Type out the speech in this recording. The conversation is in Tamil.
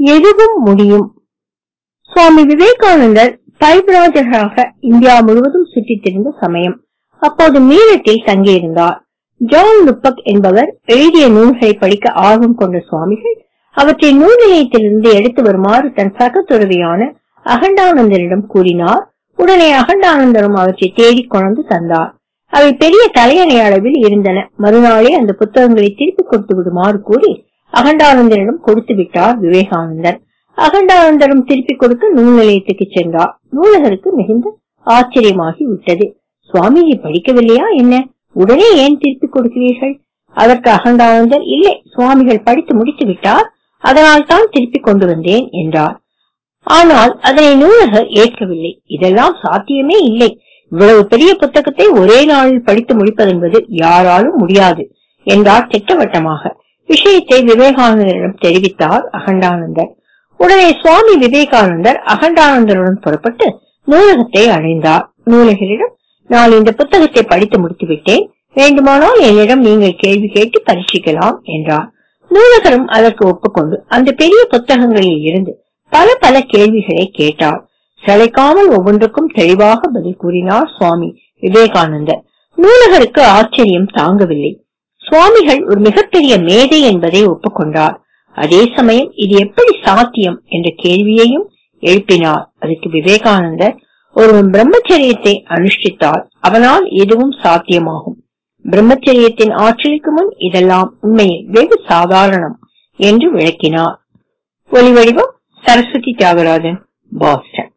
எதுவும் முடியும் சுவாமி விவேகானந்தர் பரிபிராஜகராக இந்தியா முழுவதும் சுற்றித் திரிந்த சமயம் அப்போது மீரட்டில் தங்கியிருந்தார் ஜான் லுப்பக் என்பவர் எழுதிய நூல்களை படிக்க ஆர்வம் கொண்ட சுவாமிகள் அவற்றை நூல் நிலையத்திலிருந்து எடுத்து வருமாறு தன் சக துறவியான அகண்டானந்தரிடம் கூறினார் உடனே அகண்டானந்தரும் அவற்றை தேடிக் கொண்டு தந்தார் அவை பெரிய தலையணை அளவில் இருந்தன மறுநாளே அந்த புத்தகங்களை திருப்பி கொடுத்து விடுமாறு கூறி அகண்டானந்தரிடம் கொடுத்து விட்டார் விவேகானந்தர் அகண்டானந்தரும் திருப்பி கொடுக்க நூல் நிலையத்துக்கு சென்றார் நூலகருக்கு மிகுந்த ஆச்சரியமாகி விட்டது சுவாமிஜி படிக்கவில்லையா என்ன உடனே ஏன் திருப்பி கொடுக்கிறீர்கள் அதற்கு அகண்டானந்தர் இல்லை சுவாமிகள் படித்து முடித்து விட்டார் அதனால் தான் திருப்பி கொண்டு வந்தேன் என்றார் ஆனால் அதனை நூலகர் ஏற்கவில்லை இதெல்லாம் சாத்தியமே இல்லை இவ்வளவு பெரிய புத்தகத்தை ஒரே நாளில் படித்து முடிப்பதென்பது யாராலும் முடியாது என்றார் திட்டவட்டமாக விஷயத்தை விவேகானந்தரிடம் தெரிவித்தார் அகண்டானந்தர் உடனே சுவாமி விவேகானந்தர் அகண்டானந்தருடன் புறப்பட்டு நூலகத்தை அடைந்தார் நூலகரிடம் நான் இந்த புத்தகத்தை படித்து முடித்து விட்டேன் வேண்டுமானால் என்னிடம் நீங்கள் கேள்வி கேட்டு பரீட்சிக்கலாம் என்றார் நூலகரும் அதற்கு ஒப்புக்கொண்டு அந்த பெரிய புத்தகங்களில் இருந்து பல பல கேள்விகளை கேட்டார் சளைக்காமல் ஒவ்வொன்றுக்கும் தெளிவாக பதில் கூறினார் சுவாமி விவேகானந்தர் நூலகருக்கு ஆச்சரியம் தாங்கவில்லை சுவாமிகள் ஒரு மிகப்பெரிய மேதை என்பதை ஒப்புக்கொண்டார் அதே சமயம் இது எப்படி சாத்தியம் என்ற கேள்வியையும் எழுப்பினார் அதுக்கு விவேகானந்தர் ஒருவன் பிரம்மச்சரியத்தை அனுஷ்டித்தால் அவனால் எதுவும் சாத்தியமாகும் பிரம்மச்சரியத்தின் ஆற்றலுக்கு முன் இதெல்லாம் உண்மையில் வெகு சாதாரணம் என்று விளக்கினார் ஒலிவடிவம் சரஸ்வதி தியாகராஜன் பாஸ்டன்